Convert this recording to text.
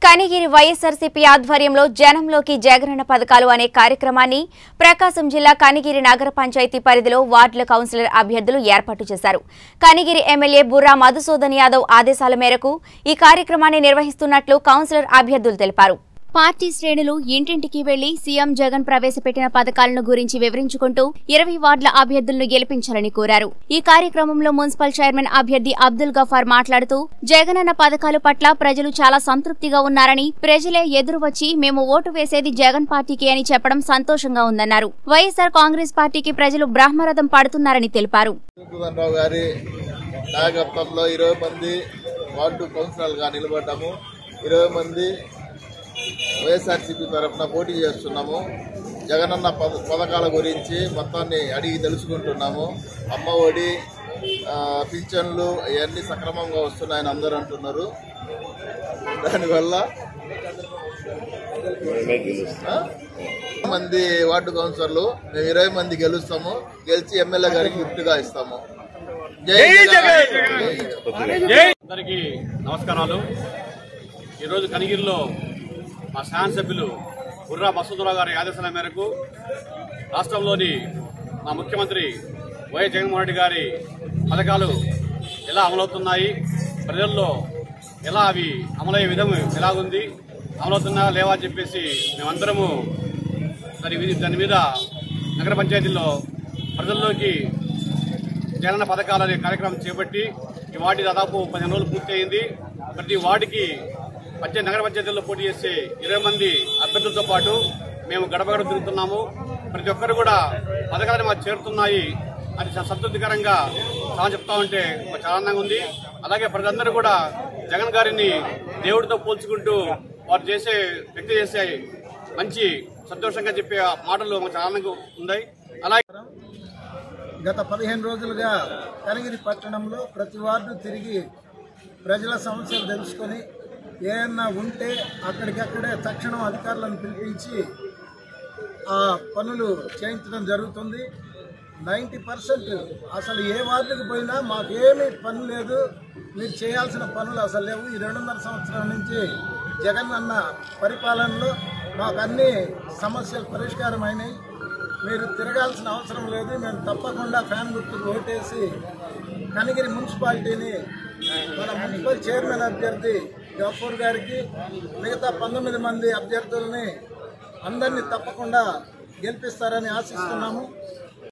కనిగిరి వైఎస్ఆర్సీపీ ఆధ్వర్యంలో జనంలోకి జగనన్న పథకాలు అనే కార్యక్రమాన్ని ప్రకాశం జిల్లా కనిగిరి నగర పంచాయతీ పరిధిలో వార్డుల కౌన్సిలర్ అభ్యర్థులు ఏర్పాటు చేశారు కనిగిరి ఎమ్మెల్యే బుర్రా మధుసూదన్ యాదవ్ ఆదేశాల మేరకు ఈ కార్యక్రమాన్ని నిర్వహిస్తున్నట్లు కౌన్సిలర్ అభ్యర్థులు తెలిపారు పార్టీ శ్రేణులు ఇంటింటికి వెళ్లి సీఎం జగన్ ప్రవేశపెట్టిన పథకాలను గురించి వివరించుకుంటూ ఇరవై వార్డుల అభ్యర్థులను గెలిపించాలని కోరారు ఈ కార్యక్రమంలో మున్సిపల్ చైర్మన్ అభ్యర్థి అబ్దుల్ గఫార్ మాట్లాడుతూ జగనన్న పథకాల పట్ల ప్రజలు చాలా సంతృప్తిగా ఉన్నారని ప్రజలే ఎదురు వచ్చి మేము ఓటు వేసేది జగన్ పార్టీకి అని చెప్పడం సంతోషంగా ఉందన్నారు వైఎస్ఆర్ కాంగ్రెస్ పార్టీకి ప్రజలు బ్రహ్మరథం పడుతున్నారని తెలిపారు రావు గారి నాయకత్వంలో ఇరవై మంది వార్డు కౌన్సిలర్గా నిలబడ్డాము ఇరవై మంది వైఎస్ఆర్సీపీ తరఫున పోటీ చేస్తున్నాము జగనన్న పథ పథకాల గురించి మొత్తాన్ని అడిగి తెలుసుకుంటున్నాము అమ్మ ఒడి ఆ, పింఛన్లు ఇవన్నీ సక్రమంగా వస్తున్నాయని అందరూ అంటున్నారు దానివల్ల ఆ? మంది వార్డు కౌన్సిలర్లు మేము ఇరవై మంది గెలుస్తాము గెలిచి ఎమ్మెల్యే గారికి గిఫ్ట్గా ఇస్తాము జై జగన్ జై అందరికీ నమస్కారాలు ఈరోజు కనిగిరిలో మా శాసనసభ్యులు బుర్రా మసూదరావు గారి ఆదేశాల మేరకు రాష్ట్రంలోని మా ముఖ్యమంత్రి వైఎస్ జగన్మోహన్ రెడ్డి గారి పథకాలు ఎలా అమలవుతున్నాయి ప్రజల్లో ఎలా అవి అమలయ్యే విధం ఎలాగుంది అమలవుతున్నా లేవా అని చెప్పేసి మేమందరము దాని మీద- దాని మీద నగర పంచాయతీల్లో ప్రజల్లోకి జగనన్న పథకాలు అనే కార్యక్రమం చేపట్టి ఈ వార్డు దాదాపు పదిహేను రోజులు పూర్తయింది ప్రతి వార్డుకి పంచాయతీ నగర పంచాయతీల్లో పోటీ చేసే ఇరవై మంది అభ్యర్థులతో పాటు మేము గడప గడప తిరుగుతున్నాము ప్రతి ఒక్కరు కూడా పథకాలు మాకు చేరుతున్నాయి అది చాలా సంతృప్తికరంగా చాలా చెప్తా ఉంటే మాకు చాలా ఆనందంగా ఉంది అలాగే ప్రజలందరూ కూడా జగన్ గారిని దేవుడితో పోల్చుకుంటూ వారు చేసే వ్యక్తి చేసే మంచి సంతోషంగా చెప్పే మాటలు మాకు చాలా ఆనందంగా ఉన్నాయి అలాగే గత పదిహేను రోజులుగా కనిగిరి పట్టణంలో ప్రతి వార్డు తిరిగి ప్రజల సమస్యలు తెలుసుకొని ఏమన్నా ఉంటే అక్కడికక్కడే తక్షణం అధికారులను పిలిపించి ఆ పనులు చేయించడం జరుగుతుంది నైంటీ పర్సెంట్ అసలు ఏ వార్డుకి పోయినా మాకేమీ పని లేదు మీరు చేయాల్సిన పనులు అసలు లేవు ఈ రెండున్నర సంవత్సరాల నుంచి జగన్ అన్న పరిపాలనలో మాకు అన్ని సమస్యలు పరిష్కారం అయినాయి మీరు తిరగాల్సిన అవసరం లేదు మేము తప్పకుండా ఫ్యాన్ గుర్తుకు ఓటేసి కనిగిరి మున్సిపాలిటీని మన మున్సిపల్ చైర్మన్ అభ్యర్థి గఫూర్ గారికి మిగతా పంతొమ్మిది మంది అభ్యర్థుల్ని అందరినీ తప్పకుండా గెలిపిస్తారని ఆశిస్తున్నాము